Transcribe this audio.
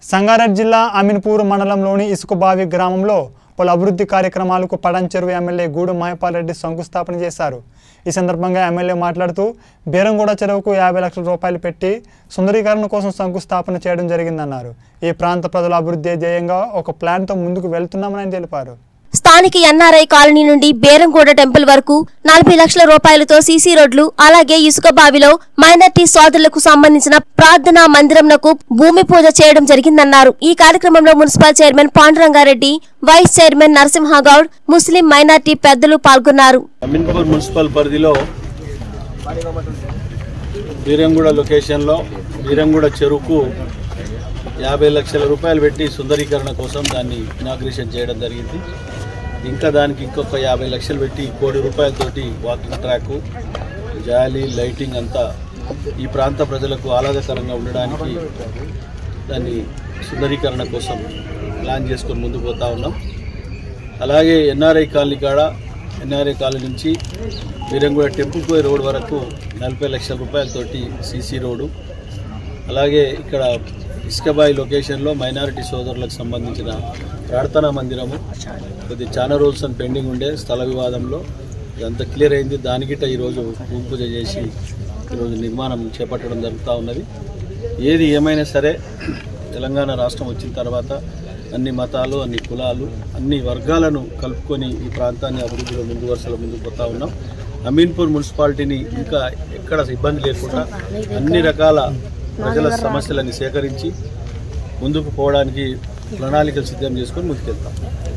సంగారెడ్డి జిల్లా అమీన్పూర్ మండలంలోని ఇసుకబావి గ్రామంలో పలు అభివృద్ధి కార్యక్రమాలకు పడంచెరువు ఎమ్మెల్యే గూడు మహిపాల్ రెడ్డి శంకుస్థాపన చేశారు ఈ సందర్భంగా ఎమ్మెల్యే మాట్లాడుతూ బీరంగూడ చెరువుకు యాభై లక్షల రూపాయలు పెట్టి సుందరీకరణ కోసం శంకుస్థాపన చేయడం జరిగిందన్నారు ఈ ప్రాంత ప్రజల అభివృద్ధి ధ్యేయంగా ఒక ప్లాన్తో ముందుకు వెళ్తున్నామని తెలిపారు స్థానిక ఎన్ఆర్ఐ కాలనీ నుండి బేరంగూడ టెంపుల్ వరకు నలభై లక్షల రూపాయలతో సీసీ రోడ్లు అలాగే ఇసుక బావిలో మైనార్టీ సోదరులకు సంబంధించిన ప్రార్థనా మందిరంనకు భూమి పూజ చేయడం జరిగిందన్నారు ఈ కార్యక్రమంలో municipal chairman Pandurangareddy vice chairman Narasimhagoud Muslim minority పెద్దలు పాల్గొన్నారు అమీన్పూర్ మున్సిపల్ పరిధిలో బీరంగూడ లొకేషన్లో బీరంగూడ చెరువుకు యాభై లక్షల రూపాయలు పెట్టి సుందరీకరణ కోసం దాన్ని ఇనాగ్రేషన్ చేయడం జరిగింది ఇంకా దానికి ఇంకొక యాభై లక్షలు పెట్టి కోటి రూపాయలతోటి వాకింగ్ ట్రాక్ జాలీ లైటింగ్ అంతా ఈ ప్రాంత ప్రజలకు ఆహ్లాదకరంగా ఉండడానికి దాన్ని సుందరీకరణ కోసం ప్లాన్ చేసుకొని ముందుకు పోతా ఉన్నాం అలాగే ఎన్ఆర్ఐ కాలనీ కాడ ఎన్ఆర్ఐ కాలనీ నుంచి వీరంగూడ టెంపుల్ పోయే రోడ్ వరకు నలభై లక్షల రూపాయలతోటి సీసీ రోడ్డు అలాగే ఇక్కడ ఇసుకబాయి లొకేషన్లో మైనారిటీ సోదరులకు సంబంధించిన ప్రార్థనా మందిరము కొద్ది చాలా రోజులు అని పెండింగ్ ఉండే స్థల వివాదంలో ఇదంతా క్లియర్ అయింది దానికిట ఈరోజు భూమి పూజ చేసి ఈరోజు నిర్మాణం చేపట్టడం జరుగుతూ ఉన్నది ఏది ఏమైనా సరే తెలంగాణ రాష్ట్రం వచ్చిన తర్వాత అన్ని మతాలు అన్ని కులాలు అన్ని వర్గాలను కలుపుకొని ఈ ప్రాంతాన్ని అభివృద్ధిలో ముందు వరుసలో ముందుకు పోతా ఉన్నాం అమీన్పూర్ మున్సిపాలిటీని ఇంకా ఎక్కడ ఇబ్బంది లేకుండా అన్ని రకాల ప్రజల సమస్యలని సేకరించి ముందుకు పోవడానికి ప్రణాళికలు సిద్ధం చేసుకొని ముందుకెళ్తాం